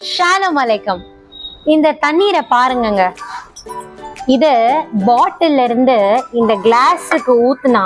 ஷாலம் அலைக்கம் இந்த தண்ணீரை பாருங்கங்க இது பாட்டில்ல இருந்து இந்த கிளாஸுக்கு ஊத்துனா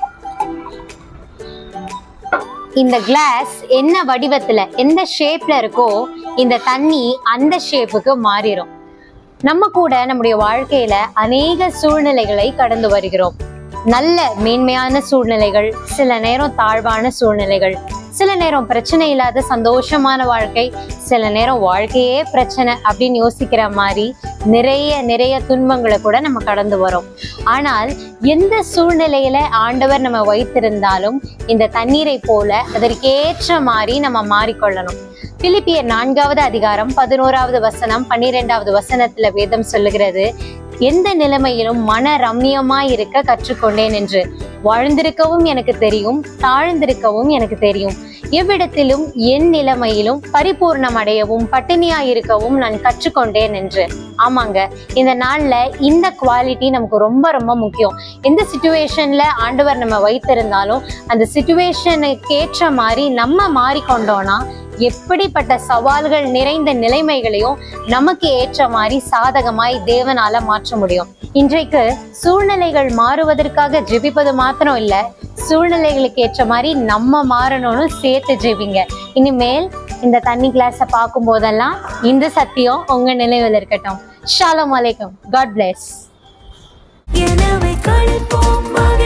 இந்த கிளாஸ் என்ன வடிவத்துல எந்த ஷேப்ல இருக்கோ இந்த தண்ணி அந்த ஷேப்புக்கு மாறிடும் நம்ம கூட நம்முடைய வாழ்க்கையில அநேக சூழ்நிலைகளை கடந்து வருகிறோம் நல்ல மேன்மையான சூழ்நிலைகள் சில நேரம் தாழ்வான சூழ்நிலைகள் சில நேரம் பிரச்சனை இல்லாத சந்தோஷமான வாழ்க்கை சில நேரம் வாழ்க்கையே பிரச்சனை அப்படின்னு யோசிக்கிற மாதிரி நிறைய நிறைய துன்பங்களை கூட நம்ம கடந்து வரோம் ஆனால் எந்த சூழ்நிலையில ஆண்டவர் நம்ம வைத்திருந்தாலும் இந்த தண்ணீரை போல அதற்கேற்ற மாதிரி நம்ம மாறிக்கொள்ளணும் பிலிப்பியர் நான்காவது அதிகாரம் பதினோராவது வசனம் பன்னிரெண்டாவது வசனத்துல வேதம் சொல்லுகிறது எந்த நிலைமையிலும் மன ரம்மியமாய் இருக்க கற்றுக்கொண்டேன் என்று வாழ்ந்திருக்கவும் எனக்கு தெரியும் தாழ்ந்திருக்கவும் எனக்கு தெரியும் எவ்விடத்திலும் என் நிலைமையிலும் பரிபூர்ணம் அடையவும் பட்டினியாய் இருக்கவும் நான் கற்றுக்கொண்டேன் என்று ஆமாங்க இந்த நாள்ல இந்த குவாலிட்டி நமக்கு ரொம்ப ரொம்ப முக்கியம் எந்த சுச்சுவேஷன்ல ஆண்டவர் நம்ம வைத்திருந்தாலும் அந்த சுச்சுவேஷனுக்கு ஏற்ற மாதிரி நம்ம மாறிக்கொண்டோம்னா எப்படிப்பட்ட சவால்கள் நிறைந்த நிலைமைகளையும் நமக்கு ஏற்ற மாதிரி சாதகமாய் தேவனால மாற்ற முடியும் இன்றைக்கு சூழ்நிலைகள் மாறுவதற்காக ஜெபிப்பது மாத்திரம் இல்ல சூழ்நிலைகளுக்கு ஏற்ற மாதிரி நம்ம மாறணும்னு சேர்த்து ஜெபிங்க இனிமேல் இந்த தண்ணி கிளாஸை பார்க்கும் போதெல்லாம் இந்த சத்தியம் உங்க நினைவில் இருக்கட்டும் ஷாலம் அலைக்கும் காட் பிளெஸ் எனவே கழிப்போம்